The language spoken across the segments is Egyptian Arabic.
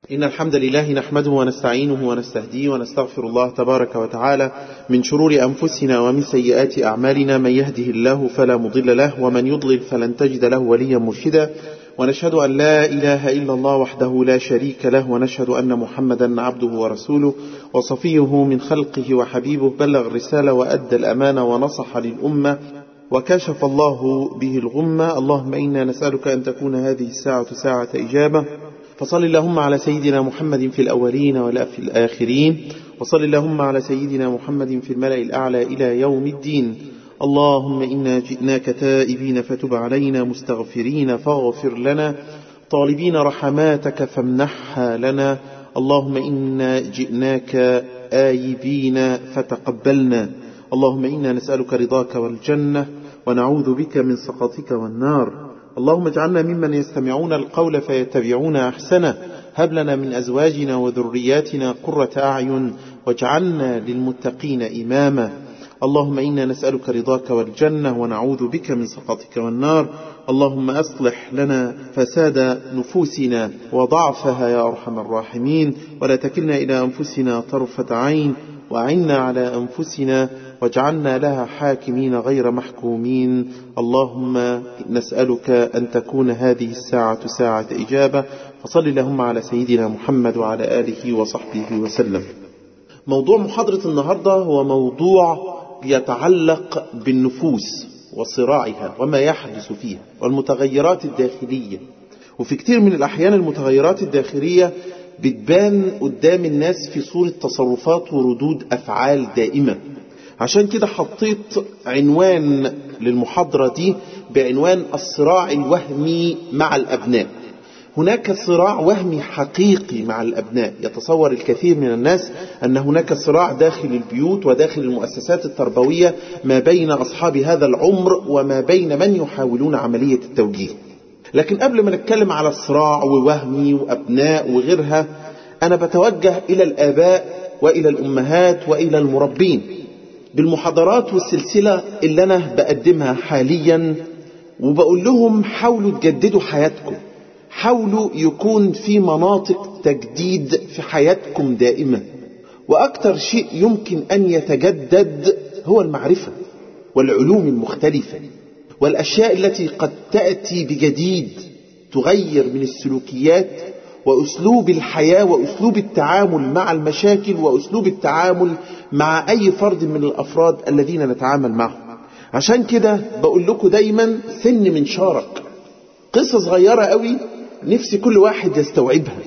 إن الحمد لله نحمده ونستعينه ونستهديه ونستغفر الله تبارك وتعالى من شرور أنفسنا ومن سيئات أعمالنا من يهده الله فلا مضل له ومن يضلل فلن تجد له وليا مرشدا ونشهد أن لا إله إلا الله وحده لا شريك له ونشهد أن محمدا عبده ورسوله وصفيه من خلقه وحبيبه بلغ الرسالة وأدى الأمانة ونصح للأمة وكشف الله به الغمة اللهم إنا نسألك أن تكون هذه الساعة ساعة إجابة فصل اللهم على سيدنا محمد في الأولين ولا في الآخرين وصل اللهم على سيدنا محمد في الملأ الأعلى إلى يوم الدين اللهم إنا جئناك تائبين فتب علينا مستغفرين فاغفر لنا طالبين رحماتك فامنحها لنا اللهم إنا جئناك آيبين فتقبلنا اللهم إنا نسألك رضاك والجنة ونعوذ بك من سخطك والنار اللهم اجعلنا ممن يستمعون القول فيتبعون أحسنه هب لنا من أزواجنا وذرياتنا قرة أعين واجعلنا للمتقين إماما اللهم إنا نسألك رضاك والجنة ونعوذ بك من سخطك والنار اللهم أصلح لنا فساد نفوسنا وضعفها يا أرحم الراحمين ولا تكلنا إلى أنفسنا طرفة عين وعنا على أنفسنا واجعلنا لها حاكمين غير محكومين اللهم نسألك أن تكون هذه الساعة ساعة إجابة فصل اللهم على سيدنا محمد وعلى آله وصحبه وسلم موضوع محاضرة النهاردة هو موضوع يتعلق بالنفوس وصراعها وما يحدث فيها والمتغيرات الداخلية وفي كتير من الأحيان المتغيرات الداخلية بتبان قدام الناس في صورة تصرفات وردود أفعال دائمة عشان كده حطيت عنوان للمحاضرة دي بعنوان الصراع الوهمي مع الأبناء هناك صراع وهمي حقيقي مع الأبناء يتصور الكثير من الناس أن هناك صراع داخل البيوت وداخل المؤسسات التربوية ما بين أصحاب هذا العمر وما بين من يحاولون عملية التوجيه لكن قبل ما نتكلم على الصراع ووهمي وأبناء وغيرها أنا بتوجه إلى الآباء وإلى الأمهات وإلى المربين بالمحاضرات والسلسلة اللي أنا بقدمها حاليا وبقول لهم حاولوا تجددوا حياتكم حاولوا يكون في مناطق تجديد في حياتكم دائمة وأكثر شيء يمكن أن يتجدد هو المعرفة والعلوم المختلفة والأشياء التي قد تأتي بجديد تغير من السلوكيات وأسلوب الحياة وأسلوب التعامل مع المشاكل وأسلوب التعامل مع أي فرد من الأفراد الذين نتعامل معهم عشان كده بقول لكم دايما سن من شارك قصة صغيرة قوي نفسي كل واحد يستوعبها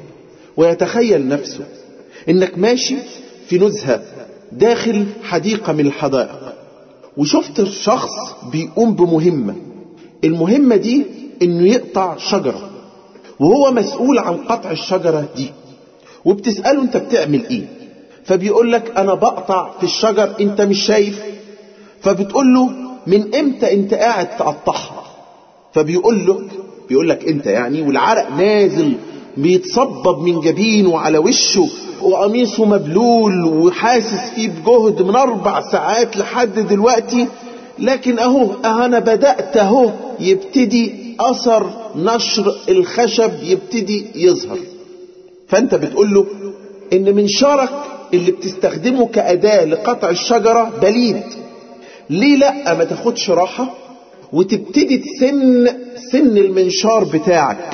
ويتخيل نفسه انك ماشي في نزهة داخل حديقة من الحدائق وشفت شخص بيقوم بمهمة المهمة دي انه يقطع شجرة وهو مسؤول عن قطع الشجرة دي وبتسأله انت بتعمل ايه فبيقول لك انا بقطع في الشجر انت مش شايف فبتقول له من امتى انت قاعد تقطعها فبيقول له بيقول لك انت يعني والعرق نازل بيتصبب من جبينه على وشه وقميصه مبلول وحاسس فيه بجهد من اربع ساعات لحد دلوقتي لكن اهو انا بدأت اهو يبتدي اثر نشر الخشب يبتدي يظهر فانت بتقول له ان منشارك اللي بتستخدمه كأداة لقطع الشجرة بليد ليه لا ما تاخدش راحة وتبتدي تسن سن المنشار بتاعك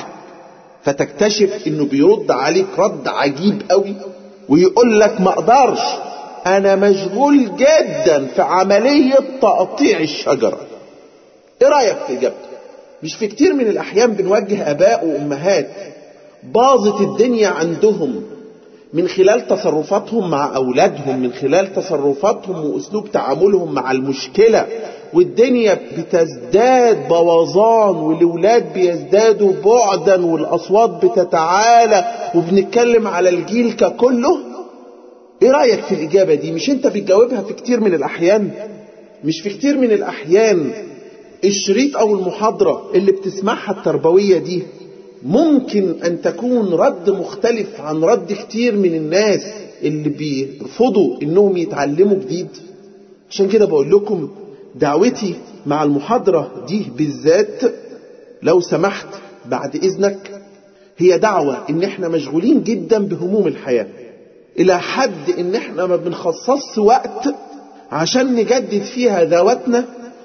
فتكتشف انه بيرد عليك رد عجيب قوي ويقول لك ما اقدرش انا مشغول جدا في عملية تقطيع الشجرة ايه رأيك في اجابته مش في كتير من الاحيان بنوجه اباء وامهات باظت الدنيا عندهم من خلال تصرفاتهم مع أولادهم من خلال تصرفاتهم وأسلوب تعاملهم مع المشكلة والدنيا بتزداد بوظان والأولاد بيزدادوا بعدا والأصوات بتتعالى وبنتكلم على الجيل ككله ايه رأيك في الإجابة دي مش انت بتجاوبها في كتير من الأحيان مش في كتير من الأحيان الشريط أو المحاضرة اللي بتسمعها التربوية دي ممكن أن تكون رد مختلف عن رد كتير من الناس اللي بيرفضوا إنهم يتعلموا جديد عشان كده بقول لكم دعوتي مع المحاضرة دي بالذات لو سمحت بعد إذنك هي دعوة ان احنا مشغولين جدا بهموم الحياة الى حد ان احنا ما بنخصصش وقت عشان نجدد فيها ذواتنا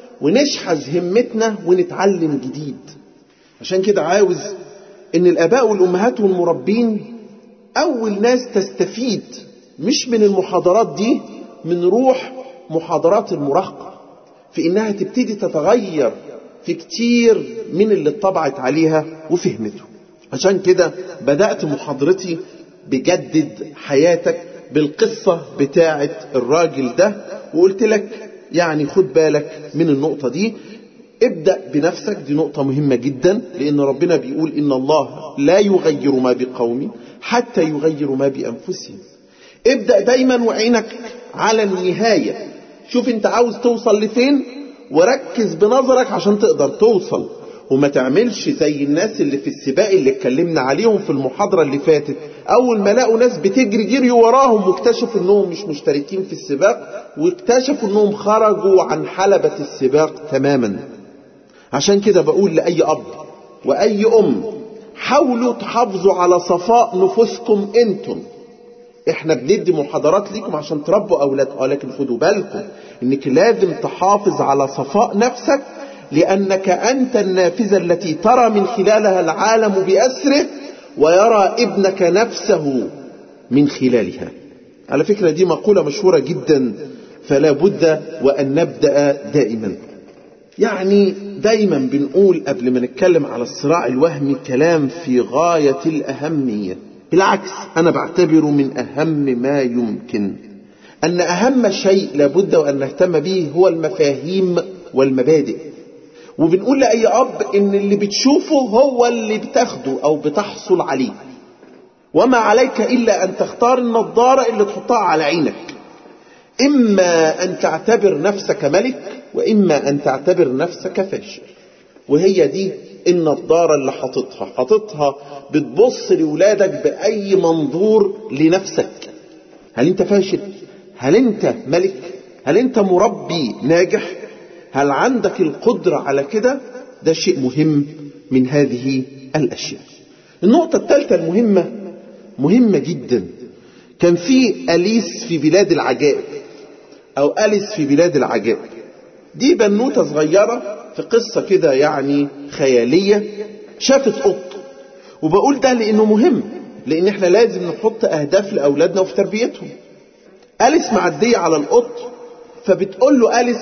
ونشحذ همتنا ونتعلم جديد عشان كده عاوز ان الاباء والامهات والمربين اول ناس تستفيد مش من المحاضرات دي من روح محاضرات المراهقة في انها تبتدي تتغير في كتير من اللي اتطبعت عليها وفهمته عشان كده بدأت محاضرتي بجدد حياتك بالقصة بتاعة الراجل ده وقلت لك يعني خد بالك من النقطة دي ابدأ بنفسك دي نقطة مهمة جدا لأن ربنا بيقول إن الله لا يغير ما بقوم حتى يغيروا ما بأنفسهم ابدأ دايما وعينك على النهاية شوف انت عاوز توصل لفين وركز بنظرك عشان تقدر توصل وما تعملش زي الناس اللي في السباق اللي اتكلمنا عليهم في المحاضرة اللي فاتت أول ما لقوا ناس بتجري جري وراهم واكتشفوا إنهم مش مشتركين في السباق واكتشفوا إنهم خرجوا عن حلبة السباق تماما عشان كده بقول لأي أب وأي أم حاولوا تحافظوا على صفاء نفوسكم انتم احنا بندي محاضرات ليكم عشان تربوا اولادكم ولكن خدوا بالكم انك لازم تحافظ على صفاء نفسك لانك انت النافذه التي ترى من خلالها العالم باسره ويرى ابنك نفسه من خلالها على فكره دي مقوله مشهوره جدا فلا بد وان نبدا دائما يعني دايما بنقول قبل ما نتكلم على الصراع الوهمي كلام في غايه الاهميه بالعكس أنا بعتبره من أهم ما يمكن أن أهم شيء لابد وأن نهتم به هو المفاهيم والمبادئ وبنقول لأي أب إن اللي بتشوفه هو اللي بتاخده أو بتحصل عليه وما عليك إلا أن تختار النظارة اللي تحطها على عينك إما أن تعتبر نفسك ملك وإما أن تعتبر نفسك فاشل وهي دي النظارة اللي حاططها حاططها بتبص لولادك بأي منظور لنفسك هل انت فاشل هل انت ملك هل انت مربي ناجح هل عندك القدرة على كده ده شيء مهم من هذه الأشياء النقطة الثالثة المهمة مهمة جدا كان في أليس في بلاد العجائب أو أليس في بلاد العجائب دي بنوتة صغيرة في قصة كده يعني خيالية شافت قط وبقول ده لأنه مهم لأن احنا لازم نحط أهداف لأولادنا وفي تربيتهم أليس معدية على القط فبتقول له أليس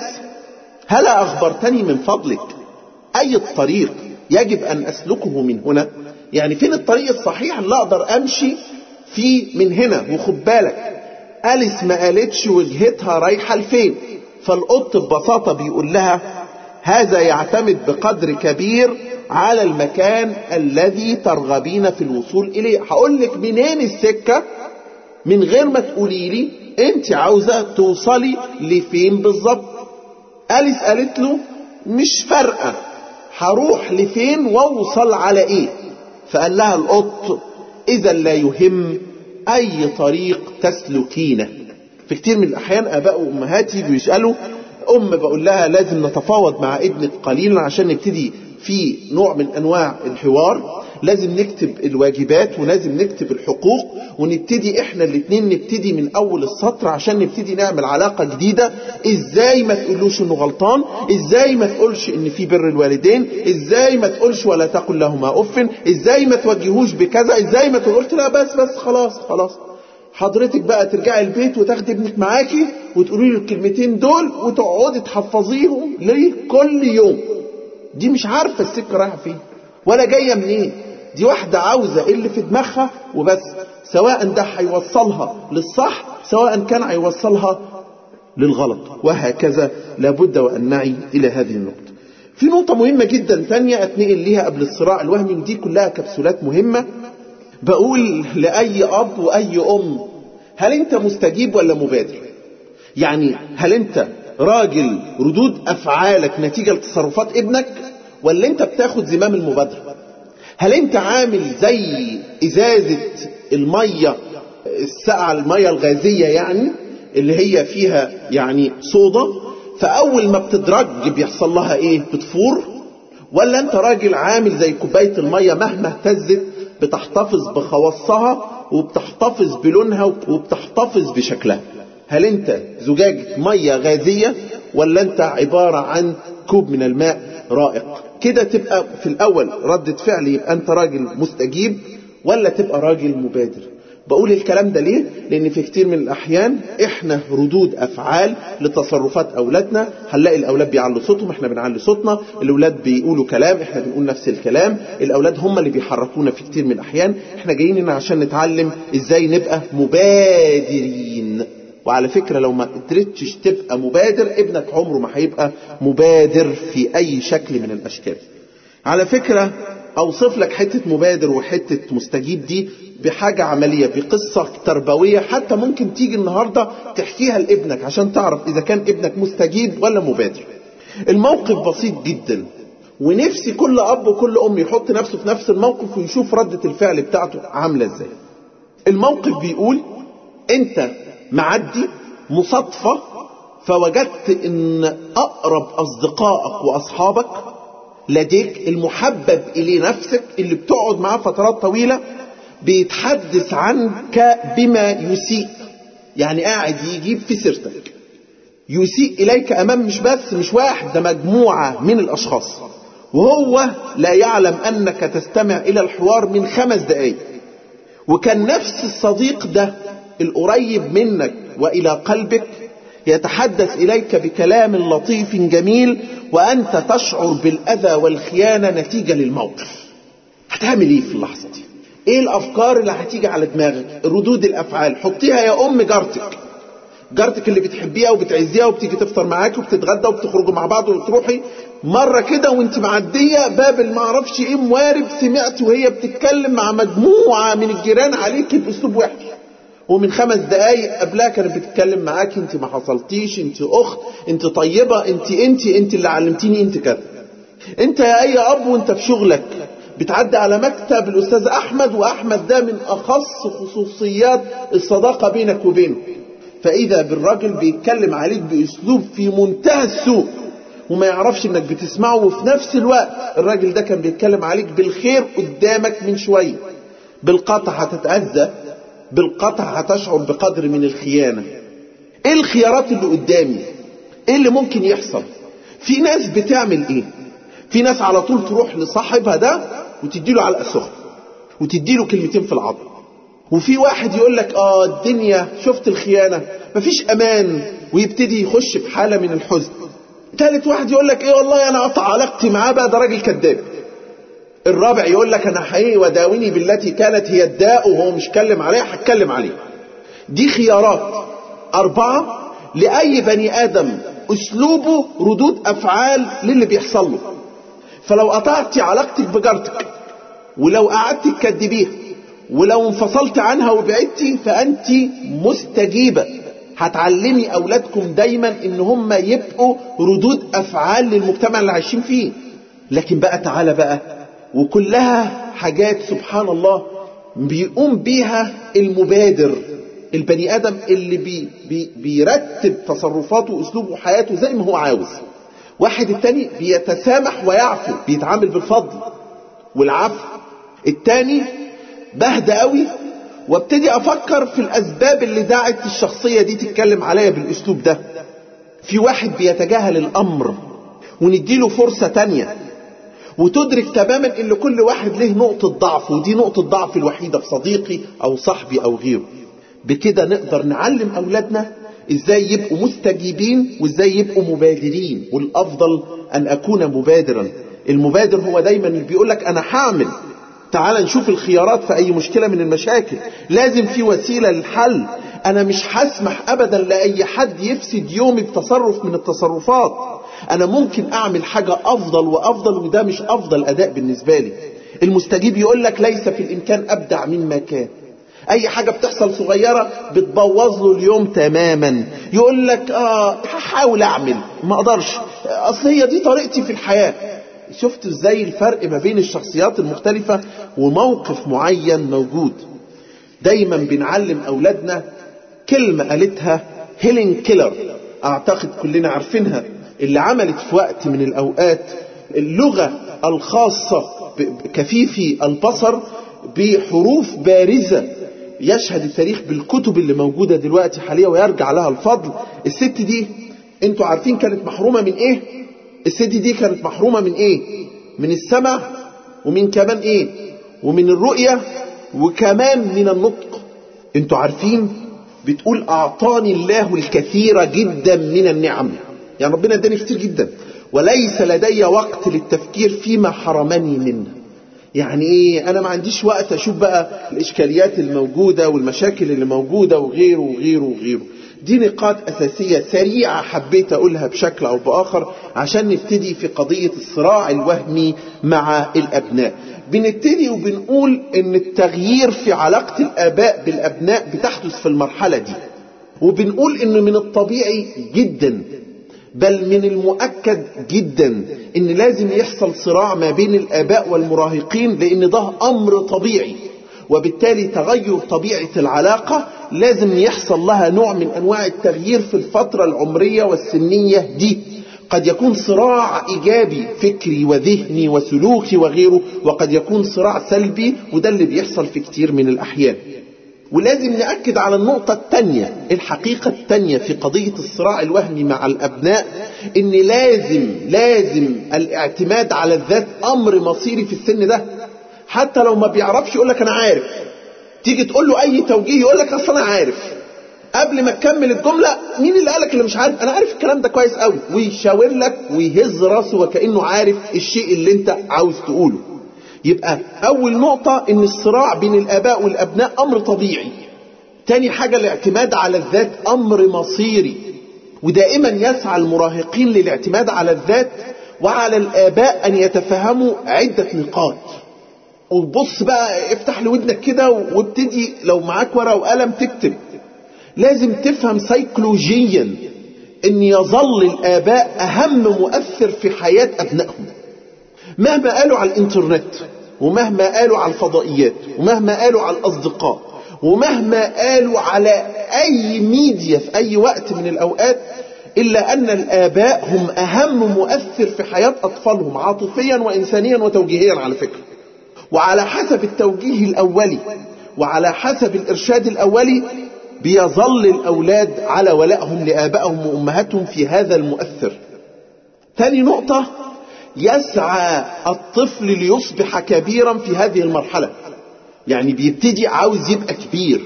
هلا أخبرتني من فضلك أي الطريق يجب أن أسلكه من هنا يعني فين الطريق الصحيح اللي أقدر أمشي فيه من هنا وخد بالك أليس ما قالتش وجهتها رايحة لفين فالقط ببساطة بيقول لها هذا يعتمد بقدر كبير على المكان الذي ترغبين في الوصول إليه هقول لك منين السكة من غير ما تقولي لي انت عاوزة توصلي لفين بالظبط أليس قالت له مش فارقة هروح لفين واوصل على ايه فقال لها القط اذا لا يهم اي طريق تسلكينه في كتير من الاحيان اباء وامهات يجوا يسالوا ام بقول لها لازم نتفاوض مع ابنك قليلا عشان نبتدي في نوع من انواع الحوار لازم نكتب الواجبات ولازم نكتب الحقوق ونبتدي احنا الاثنين نبتدي من اول السطر عشان نبتدي نعمل علاقة جديدة ازاي ما تقولوش انه غلطان ازاي ما تقولش ان في بر الوالدين ازاي ما تقولش ولا تقل لهما اف ازاي ما توجهوش بكذا ازاي ما تقول قلت لا بس بس خلاص خلاص حضرتك بقى ترجعي البيت وتاخدي ابنك معاكي وتقولي له الكلمتين دول وتقعدي تحفظيهم ليه كل يوم دي مش عارفة السكة رايحة فين ولا جاية منين دي واحدة عاوزة اللي في دماغها وبس سواء ده هيوصلها للصح سواء كان هيوصلها للغلط وهكذا لابد وأن نعي إلى هذه النقطة في نقطة مهمة جدا ثانية أتنقل ليها قبل الصراع الوهمي ودي كلها كبسولات مهمة بقول لأي أب وأي أم هل أنت مستجيب ولا مبادر يعني هل أنت راجل ردود أفعالك نتيجة لتصرفات ابنك ولا أنت بتاخد زمام المبادرة هل أنت عامل زي إزازة المية السقعة المية الغازية يعني اللي هي فيها يعني صودا فأول ما بتدرج بيحصل لها إيه بتفور ولا أنت راجل عامل زي كوباية المية مهما اهتزت بتحتفظ بخواصها وبتحتفظ بلونها وبتحتفظ بشكلها هل انت زجاجة مية غازية ولا انت عبارة عن كوب من الماء رائق كده تبقى في الاول ردة فعل يبقى انت راجل مستجيب ولا تبقى راجل مبادر بقول الكلام ده ليه لان في كتير من الاحيان احنا ردود افعال لتصرفات اولادنا هنلاقي الاولاد بيعلوا صوتهم احنا بنعلي صوتنا الاولاد بيقولوا كلام احنا بنقول نفس الكلام الاولاد هم اللي بيحركونا في كتير من الاحيان احنا جايين هنا عشان نتعلم ازاي نبقى مبادرين وعلى فكرة لو ما قدرتش تبقى مبادر ابنك عمره ما هيبقى مبادر في اي شكل من الاشكال على فكرة اوصف لك حتة مبادر وحتة مستجيب دي بحاجة عملية بقصة تربوية حتى ممكن تيجي النهاردة تحكيها لابنك عشان تعرف اذا كان ابنك مستجيب ولا مبادر الموقف بسيط جدا ونفسي كل اب وكل ام يحط نفسه في نفس الموقف ويشوف ردة الفعل بتاعته عاملة ازاي الموقف بيقول انت معدي مصادفة فوجدت ان اقرب اصدقائك واصحابك لديك المحبب الى نفسك اللي بتقعد معاه فترات طويلة بيتحدث عنك بما يسيء يعني قاعد يجيب في سيرتك يسيء اليك امام مش بس مش واحد ده مجموعة من الاشخاص وهو لا يعلم انك تستمع الى الحوار من خمس دقايق وكان نفس الصديق ده القريب منك والى قلبك يتحدث اليك بكلام لطيف جميل وانت تشعر بالاذى والخيانه نتيجه للموقف هتعمل ايه في اللحظه دي ايه الافكار اللي هتيجي على دماغك ردود الافعال حطيها يا ام جارتك جارتك اللي بتحبيها وبتعزيها وبتيجي تفطر معاك وبتتغدى وبتخرجوا مع بعض وتروحي مرة كده وانت معدية باب المعرفش ايه موارب سمعت وهي بتتكلم مع مجموعة من الجيران عليك باسلوب وحش ومن خمس دقايق قبلها كانت بتتكلم معاك انت ما حصلتيش انت اخت انت طيبة انت انت انت اللي علمتيني انت كذا انت يا اي اب وانت في شغلك بتعدي على مكتب الاستاذ احمد واحمد ده من اخص خصوصيات الصداقة بينك وبينه فاذا بالراجل بيتكلم عليك باسلوب في منتهى السوء وما يعرفش انك بتسمعه وفي نفس الوقت الراجل ده كان بيتكلم عليك بالخير قدامك من شوية بالقطع هتتأذى بالقطع هتشعر بقدر من الخيانة ايه الخيارات اللي قدامي ايه اللي ممكن يحصل في ناس بتعمل ايه في ناس على طول تروح لصاحبها ده وتديله علقه سخنه وتديله كلمتين في العظم وفي واحد يقول لك اه الدنيا شفت الخيانه مفيش امان ويبتدي يخش في حاله من الحزن ثالث واحد يقول لك ايه والله انا قطع علاقتي معاه بقى ده راجل كذاب الرابع يقول لك انا حقيقي وداوني بالتي كانت هي الداء وهو مش كلم عليها هتكلم عليه دي خيارات أربعة لأي بني آدم أسلوبه ردود أفعال للي بيحصل له فلو قطعت علاقتك بجارتك ولو قعدت تكدبيها ولو انفصلت عنها وبعدتي فأنت مستجيبة هتعلمي أولادكم دايما إن هم يبقوا ردود أفعال للمجتمع اللي عايشين فيه لكن بقى تعالى بقى وكلها حاجات سبحان الله بيقوم بيها المبادر البني ادم اللي بي بي بيرتب تصرفاته واسلوبه وحياته زي ما هو عاوز واحد التاني بيتسامح ويعفو بيتعامل بالفضل والعفو التاني بهدى قوي وابتدي افكر في الاسباب اللي دعت الشخصية دي تتكلم عليا بالاسلوب ده في واحد بيتجاهل الامر ونديله فرصة تانية وتدرك تماما ان كل واحد له نقطة ضعف ودي نقطة ضعف الوحيدة في صديقي او صاحبي او غيره بكده نقدر نعلم اولادنا ازاي يبقوا مستجيبين وازاي يبقوا مبادرين والافضل ان اكون مبادرا المبادر هو دايما اللي بيقول لك انا هعمل تعال نشوف الخيارات في اي مشكلة من المشاكل لازم في وسيلة للحل انا مش هسمح ابدا لاي حد يفسد يومي بتصرف من التصرفات انا ممكن اعمل حاجة افضل وافضل وده مش افضل اداء بالنسبة لي المستجيب يقول لك ليس في الامكان ابدع مما كان اي حاجة بتحصل صغيرة بتبوظ له اليوم تماما يقول لك اه هحاول اعمل ما اقدرش اصل هي دي طريقتي في الحياة شفت ازاي الفرق ما بين الشخصيات المختلفة وموقف معين موجود دايما بنعلم اولادنا كلمة قالتها هيلين كيلر اعتقد كلنا عارفينها اللي عملت في وقت من الاوقات اللغة الخاصة بكفيفي البصر بحروف بارزة يشهد التاريخ بالكتب اللي موجودة دلوقتي حاليا ويرجع لها الفضل الست دي انتوا عارفين كانت محرومة من ايه الست دي كانت محرومة من ايه من السمع ومن كمان ايه ومن الرؤية وكمان من النطق انتوا عارفين بتقول اعطاني الله الكثير جدا من النعم يعني ربنا اداني كتير جدا وليس لدي وقت للتفكير فيما حرمني منه يعني ايه انا ما عنديش وقت اشوف بقى الاشكاليات الموجودة والمشاكل اللي موجودة وغيره وغيره وغيره دي نقاط اساسية سريعة حبيت اقولها بشكل او باخر عشان نبتدي في قضية الصراع الوهمي مع الابناء بنبتدي وبنقول ان التغيير في علاقة الاباء بالابناء بتحدث في المرحلة دي وبنقول ان من الطبيعي جدا بل من المؤكد جدا ان لازم يحصل صراع ما بين الاباء والمراهقين لان ده امر طبيعي وبالتالي تغير طبيعة العلاقة لازم يحصل لها نوع من انواع التغيير في الفترة العمرية والسنية دي قد يكون صراع ايجابي فكري وذهني وسلوكي وغيره وقد يكون صراع سلبي وده اللي بيحصل في كتير من الاحيان ولازم نأكد على النقطة التانية الحقيقة التانية في قضية الصراع الوهمي مع الأبناء إن لازم لازم الاعتماد على الذات أمر مصيري في السن ده حتى لو ما بيعرفش يقول لك أنا عارف تيجي تقول له أي توجيه يقول لك أصل أنا عارف قبل ما تكمل الجملة مين اللي قالك اللي مش عارف أنا عارف الكلام ده كويس قوي ويشاور لك ويهز راسه وكأنه عارف الشيء اللي أنت عاوز تقوله يبقى أول نقطة إن الصراع بين الآباء والأبناء أمر طبيعي. تاني حاجة الاعتماد على الذات أمر مصيري. ودائما يسعى المراهقين للاعتماد على الذات وعلى الآباء أن يتفهموا عدة نقاط. وبص بقى افتح لودنك كده وابتدي لو معاك ورقة وقلم تكتب. لازم تفهم سيكولوجيا ان يظل الآباء أهم مؤثر في حياة أبنائهم. مهما قالوا على الانترنت ومهما قالوا على الفضائيات ومهما قالوا على الأصدقاء ومهما قالوا على أي ميديا في أي وقت من الأوقات إلا أن الآباء هم أهم مؤثر في حياة أطفالهم عاطفيا وإنسانيا وتوجيهيا على فكرة وعلى حسب التوجيه الأولي وعلى حسب الإرشاد الأولي بيظل الأولاد على ولائهم لآبائهم وأمهاتهم في هذا المؤثر ثاني نقطة يسعى الطفل ليصبح كبيرا في هذه المرحلة يعني بيبتدي عاوز يبقى كبير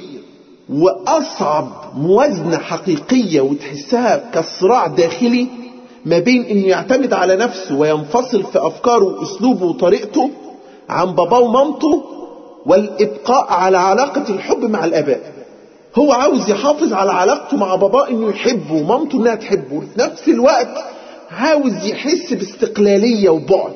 وأصعب موازنة حقيقية وتحسها كصراع داخلي ما بين انه يعتمد على نفسه وينفصل في افكاره واسلوبه وطريقته عن باباه ومامته والابقاء على علاقة الحب مع الاباء هو عاوز يحافظ على علاقته مع باباه انه يحبه ومامته انها تحبه وفي نفس الوقت عاوز يحس باستقلالية وبعد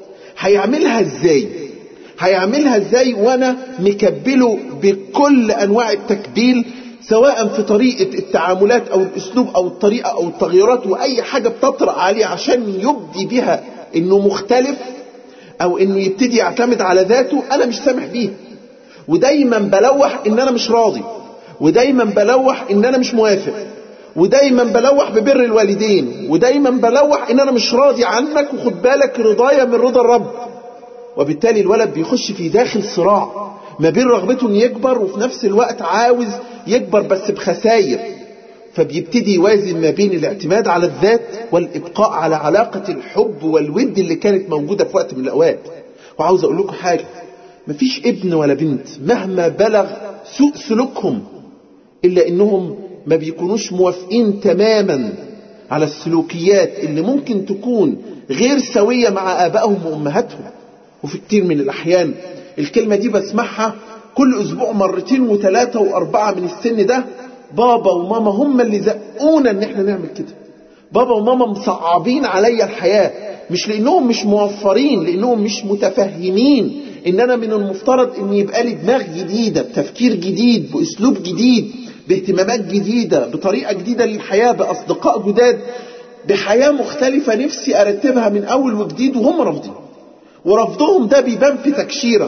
هيعملها ازاي هيعملها ازاي وانا مكبله بكل انواع التكبيل سواء في طريقة التعاملات او الاسلوب او الطريقة او التغييرات واي حاجة بتطرأ عليه عشان يبدي بها انه مختلف او انه يبتدي يعتمد على ذاته انا مش سامح بيه ودايما بلوح ان انا مش راضي ودايما بلوح ان انا مش موافق ودايما بلوح ببر الوالدين ودايما بلوح ان انا مش راضي عنك وخد بالك رضايا من رضا الرب وبالتالي الولد بيخش في داخل صراع ما بين رغبته انه يكبر وفي نفس الوقت عاوز يكبر بس بخساير فبيبتدي يوازن ما بين الاعتماد على الذات والابقاء على علاقة الحب والود اللي كانت موجودة في وقت من الاوقات وعاوز اقول لكم حاجة مفيش ابن ولا بنت مهما بلغ سوء سلوكهم الا انهم ما بيكونوش موافقين تماما على السلوكيات اللي ممكن تكون غير سوية مع آبائهم وأمهاتهم وفي كتير من الأحيان الكلمة دي بسمعها كل أسبوع مرتين وثلاثة وأربعة من السن ده بابا وماما هم اللي زقونا إن إحنا نعمل كده بابا وماما مصعبين عليا الحياة مش لأنهم مش موفرين لأنهم مش متفهمين إن أنا من المفترض إن يبقى لي دماغ جديدة بتفكير جديد بأسلوب جديد باهتمامات جديدة بطريقة جديدة للحياة بأصدقاء جداد بحياة مختلفة نفسي أرتبها من أول وجديد وهم رافضين ورفضهم ده بيبان في تكشيرة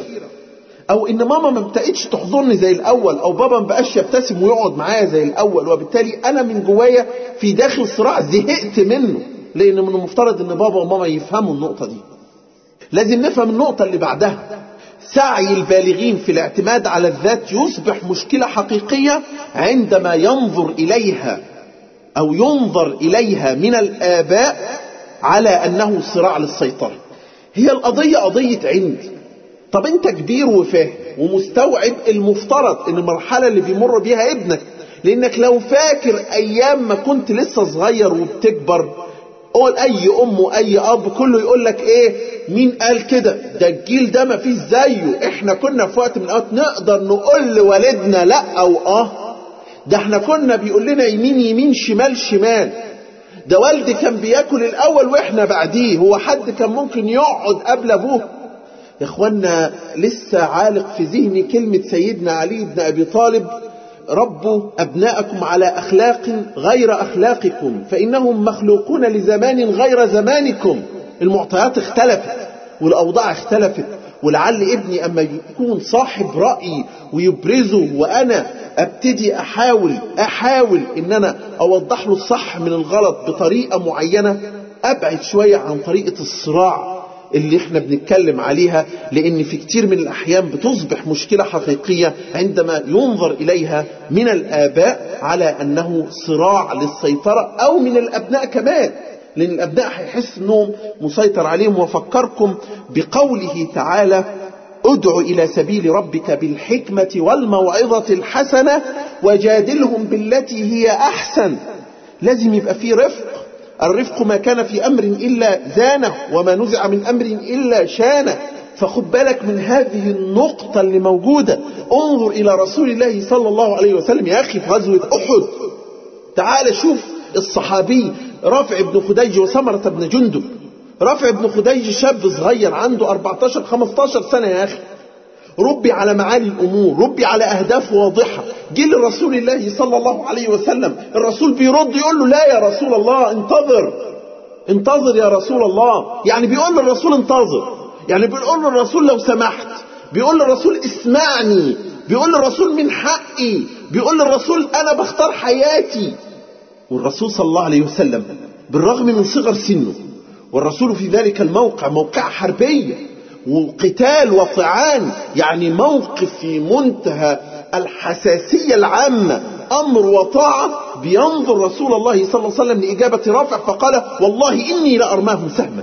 أو إن ماما ما بقتش تحضرني زي الأول أو بابا ما بقاش يبتسم ويقعد معايا زي الأول وبالتالي أنا من جوايا في داخل صراع زهقت منه لأن من المفترض إن بابا وماما يفهموا النقطة دي لازم نفهم النقطة اللي بعدها سعي البالغين في الاعتماد على الذات يصبح مشكلة حقيقية عندما ينظر إليها أو ينظر إليها من الآباء على أنه صراع للسيطرة هي القضية قضية عند طب أنت كبير وفاهم ومستوعب المفترض أن المرحلة اللي بيمر بيها ابنك لأنك لو فاكر أيام ما كنت لسه صغير وبتكبر قول أي أم وأي أب كله يقول لك إيه مين قال كده ده الجيل ده ما فيش زيه احنا كنا في وقت من الأوقات نقدر نقول لوالدنا لا أو آه ده احنا كنا بيقول لنا يمين يمين شمال شمال ده والدي كان بياكل الاول واحنا بعديه هو حد كان ممكن يقعد قبل ابوه يا اخوانا لسه عالق في ذهني كلمة سيدنا علي بن ابي طالب ربوا ابناءكم على اخلاق غير اخلاقكم فانهم مخلوقون لزمان غير زمانكم المعطيات اختلفت والاوضاع اختلفت ولعل ابني اما يكون صاحب رأي ويبرزه وانا ابتدي احاول احاول ان انا اوضح له الصح من الغلط بطريقة معينة ابعد شوية عن طريقة الصراع اللي احنا بنتكلم عليها لان في كتير من الاحيان بتصبح مشكلة حقيقية عندما ينظر اليها من الاباء على انه صراع للسيطرة او من الابناء كمان لان الابناء هيحس انهم مسيطر عليهم وفكركم بقوله تعالى ادع إلى سبيل ربك بالحكمة والموعظة الحسنة وجادلهم بالتي هي أحسن لازم يبقى في رفق الرفق ما كان في أمر إلا زانه وما نزع من أمر إلا شانه فخد بالك من هذه النقطة اللي موجودة انظر إلى رسول الله صلى الله عليه وسلم يا أخي في غزوة أحد تعال شوف الصحابي رافع بن خديج وسمرة بن جندب رافع بن خديج شاب صغير عنده 14 15 سنة يا أخي ربي على معالي الأمور ربي على أهداف واضحة جه لرسول الله صلى الله عليه وسلم الرسول بيرد يقول له لا يا رسول الله انتظر انتظر يا رسول الله يعني بيقول للرسول انتظر يعني بيقول للرسول لو سمحت بيقول للرسول اسمعني بيقول للرسول من حقي بيقول للرسول أنا بختار حياتي والرسول صلى الله عليه وسلم بالرغم من صغر سنه والرسول في ذلك الموقع موقع حربية وقتال وطعان يعني موقف في منتهى الحساسية العامة أمر وطاعة بينظر رسول الله صلى الله عليه وسلم لإجابة رافع فقال والله إني لأرماهم سهما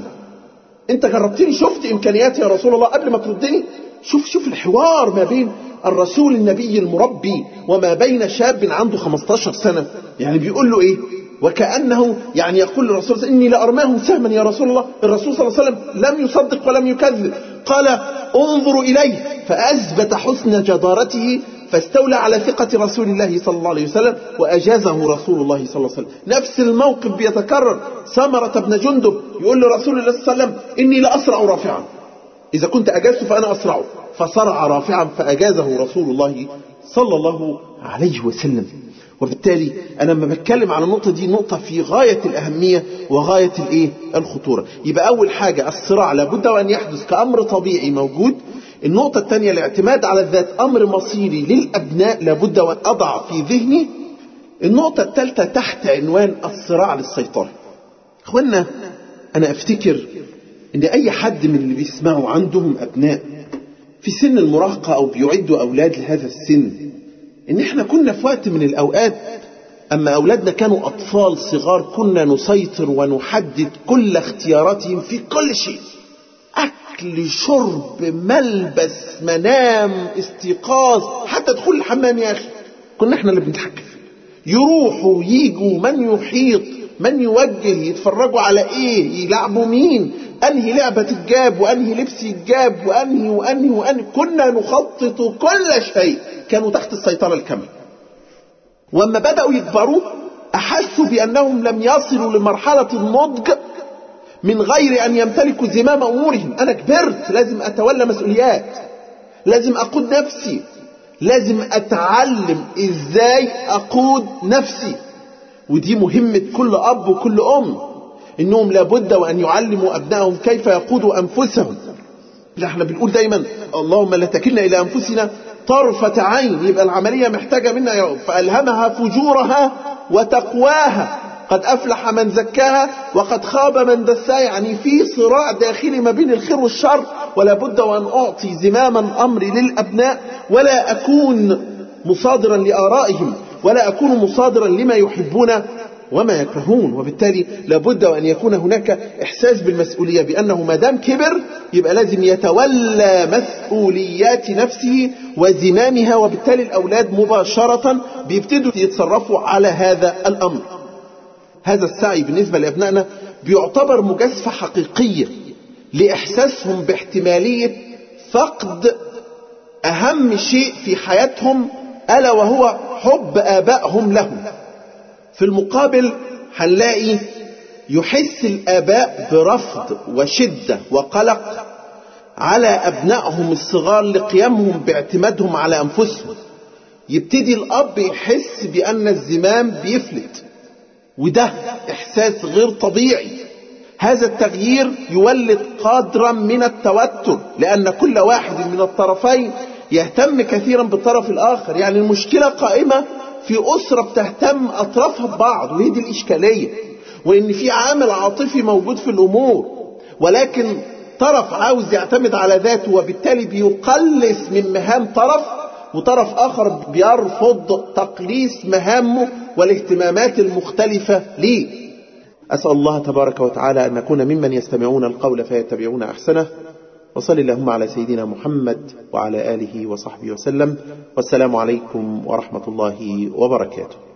أنت جربتني شفت إمكانياتي يا رسول الله قبل ما تردني شوف شوف الحوار ما بين الرسول النبي المربي وما بين شاب عنده 15 سنة يعني بيقول له إيه وكأنه يعني يقول للرسول إني لأرماهم سهما يا رسول الله الرسول صلى الله عليه وسلم لم يصدق ولم يكذب قال انظروا إليه فأثبت حسن جدارته فاستولى على ثقة رسول الله صلى الله عليه وسلم وأجازه رسول الله صلى الله عليه وسلم نفس الموقف بيتكرر سمرة بن جندب يقول لرسول الله صلى الله عليه وسلم إني لأسرع رافعا إذا كنت أجازت فأنا أسرع فصرع رافعا فأجازه رسول الله صلى الله عليه وسلم وبالتالي أنا لما بتكلم على النقطة دي نقطة في غاية الأهمية وغاية الإيه الخطورة يبقى أول حاجة الصراع لابد وأن يحدث كأمر طبيعي موجود النقطة الثانية الاعتماد على الذات أمر مصيري للأبناء لابد وأن أضع في ذهني النقطة الثالثة تحت عنوان الصراع للسيطرة أخوانا أنا أفتكر إن أي حد من اللي بيسمعوا عندهم أبناء في سن المراهقة أو بيعدوا أولاد لهذا السن إن إحنا كنا في وقت من الأوقات أما أولادنا كانوا أطفال صغار كنا نسيطر ونحدد كل اختياراتهم في كل شيء أكل شرب ملبس منام استيقاظ حتى دخول الحمام يا أخي كنا إحنا اللي بنتحكم يروحوا ييجوا من يحيط من يوجه يتفرجوا على ايه يلعبوا مين انهي لعبة تتجاب وانهي لبس يتجاب وانهي وانهي وانهي كنا نخطط كل شيء كانوا تحت السيطرة الكاملة واما بدأوا يكبروا احسوا بانهم لم يصلوا لمرحلة النضج من غير ان يمتلكوا زمام امورهم انا كبرت لازم اتولى مسؤوليات لازم اقود نفسي لازم اتعلم ازاي اقود نفسي ودي مهمة كل اب وكل ام انهم لابد وان يعلموا ابنائهم كيف يقودوا انفسهم احنا بنقول دايما اللهم لا تكلنا الى انفسنا طرفة عين يبقى العملية محتاجة منا فألهمها فجورها وتقواها قد أفلح من زكاها وقد خاب من دساها يعني في صراع داخلي ما بين الخير والشر ولا بد وأن أعطي زماما أمري للأبناء ولا أكون مصادرا لآرائهم ولا أكون مصادرا لما يحبون وما يكرهون وبالتالي لابد وأن يكون هناك إحساس بالمسؤولية بأنه ما دام كبر يبقى لازم يتولى مسؤوليات نفسه وزمامها وبالتالي الأولاد مباشرة بيبتدوا يتصرفوا على هذا الأمر هذا السعي بالنسبة لأبنائنا بيعتبر مجازفة حقيقية لإحساسهم باحتمالية فقد أهم شيء في حياتهم ألا وهو حب آبائهم لهم في المقابل هنلاقي يحس الآباء برفض وشدة وقلق على أبنائهم الصغار لقيامهم باعتمادهم على أنفسهم يبتدي الأب يحس بأن الزمام بيفلت وده إحساس غير طبيعي هذا التغيير يولد قدرا من التوتر لأن كل واحد من الطرفين يهتم كثيرا بالطرف الآخر يعني المشكلة قائمة في أسرة بتهتم أطرافها ببعض وهي دي الإشكالية وإن في عامل عاطفي موجود في الأمور ولكن طرف عاوز يعتمد على ذاته وبالتالي بيقلص من مهام طرف وطرف آخر بيرفض تقليص مهامه والاهتمامات المختلفة ليه أسأل الله تبارك وتعالى أن نكون ممن يستمعون القول فيتبعون أحسنه وصل اللهم على سيدنا محمد وعلى آله وصحبه وسلم والسلام عليكم ورحمة الله وبركاته